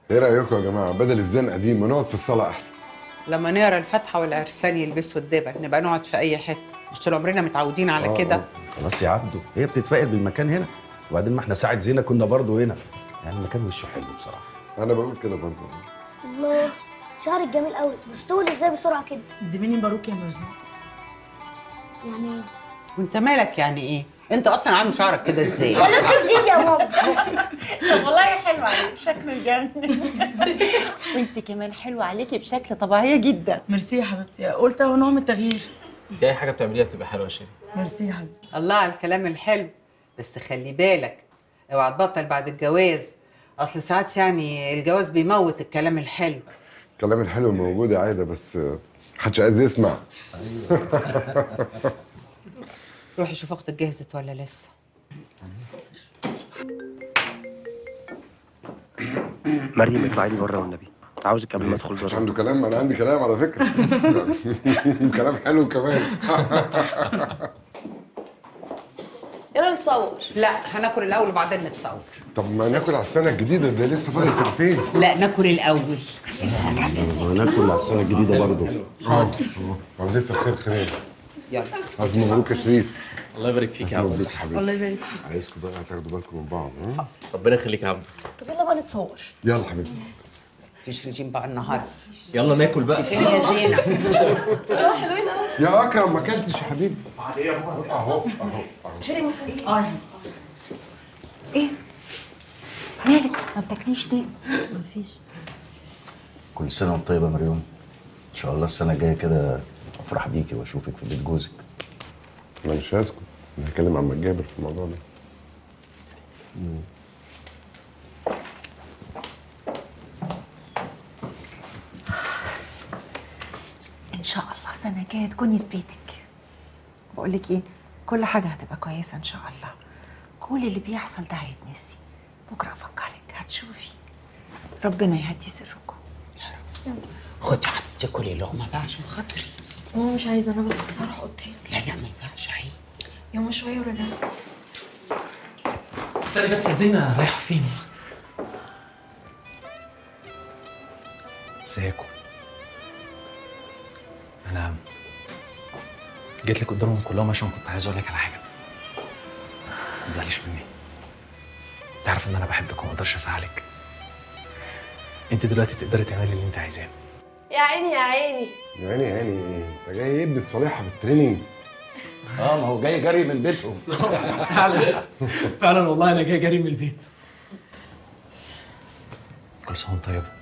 ايه رايكم يا جماعه بدل الزنقه دي ما نقعد في الصاله احسن لما نقرا الفاتحه والعرسان يلبسوا الدبل نبقى نقعد في اي حته مش طول عمرنا متعودين على آه، كده آه. خلاص يا عبده هي بتتفائل بالمكان هنا وبعدين ما احنا ساعة زينة كنا برضو هنا يعني المكان وشه حلو بصراحة انا بقول كده برضه الله شعرك جميل قوي بس طول ازاي بسرعه كده دي مين باروك يا مرزق يعني ايه وانت مالك يعني ايه انت اصلا عامل شعرك كده ازاي ولا جديد يا ماما طب والله حلو عليك شكله جامد وانت كمان حلوه عليكي بشكل طبيعيه جدا ميرسي يا حبيبتي قلت اهو نوع من التغيير دي اي حاجه بتعمليها بتبقى حلوه يا شيرين ميرسي يا حبيبتي الله على الكلام الحلو بس خلي بالك اوعى تبطل بعد الجواز اصل ساعات يعني الجواز بيموت الكلام الحلو الكلام الحلو موجود يا عايده بس آه، محدش عايز يسمع روحي شوف اختك جهزت ولا لسه مريم اطلعي لي بره والنبي عاوزك قبل ما ادخل مش بره عنده كلام انا عندي كلام على فكره كلام حلو كمان يلا نصور لا هناكل الاول وبعدين نتصور طب ما ناكل على السنه الجديده ده لسه فاضل ساعتين لا ناكل الاول هناكل على السنة الجديدة برضو عاوزين الخير خير يلا الف مبروك يا شريف الله يبارك فيك يا عبد مبروك يا حبيبي الله يبارك فيك عايزكم بقى تاخدوا بالكم من بعض ها؟ ربنا يخليك يا عبده طب يلا بقى نتصور يلا حبيبي مفيش رجيم بقى النهارده يلا ناكل بقى فين يا زينه اه حلوين قوي يا اكرم ما اكلتش يا حبيبي اهو اهو اهو شيرين اه يا ايه مالك ما بتاكليش ليه مفيش كل سنة وانت طيبة يا مريم إن شاء الله السنة الجاية كده أفرح بيكي وأشوفك في بيت جوزك انا مش هسكت انا هتكلم عن مجابر في الموضوع ده ان شاء الله السنه الجايه تكوني في بيتك بقول لك ايه كل حاجه هتبقى كويسه ان شاء الله كل اللي بيحصل ده هيتنسي بكره افكرك هتشوفي ربنا يهدي سركم خد يا حبيبتي كلي لقمه بقى عشان خاطري ماما مش عايزه انا بس هروح اوضتي لا لا ما ينفعش عيب يوم شويه ورجع استني بس يا زينه رايحه فين ازيكم انا جيت لك قدامهم كلهم عشان كنت عايز اقول لك على حاجه ما تزعليش مني انت عارف ان انا بحبك وما اقدرش ازعلك انت دلوقتي تقدري تعملي اللي انت عايزاه يا عيني يا عيني يا عيني يا عيني ايه انت جاي ابني تصالحها بالتريننج اه ما هو جاي جري من بيتهم فعلا فعلا والله انا جاي جري من البيت كل سنه وانت طيبه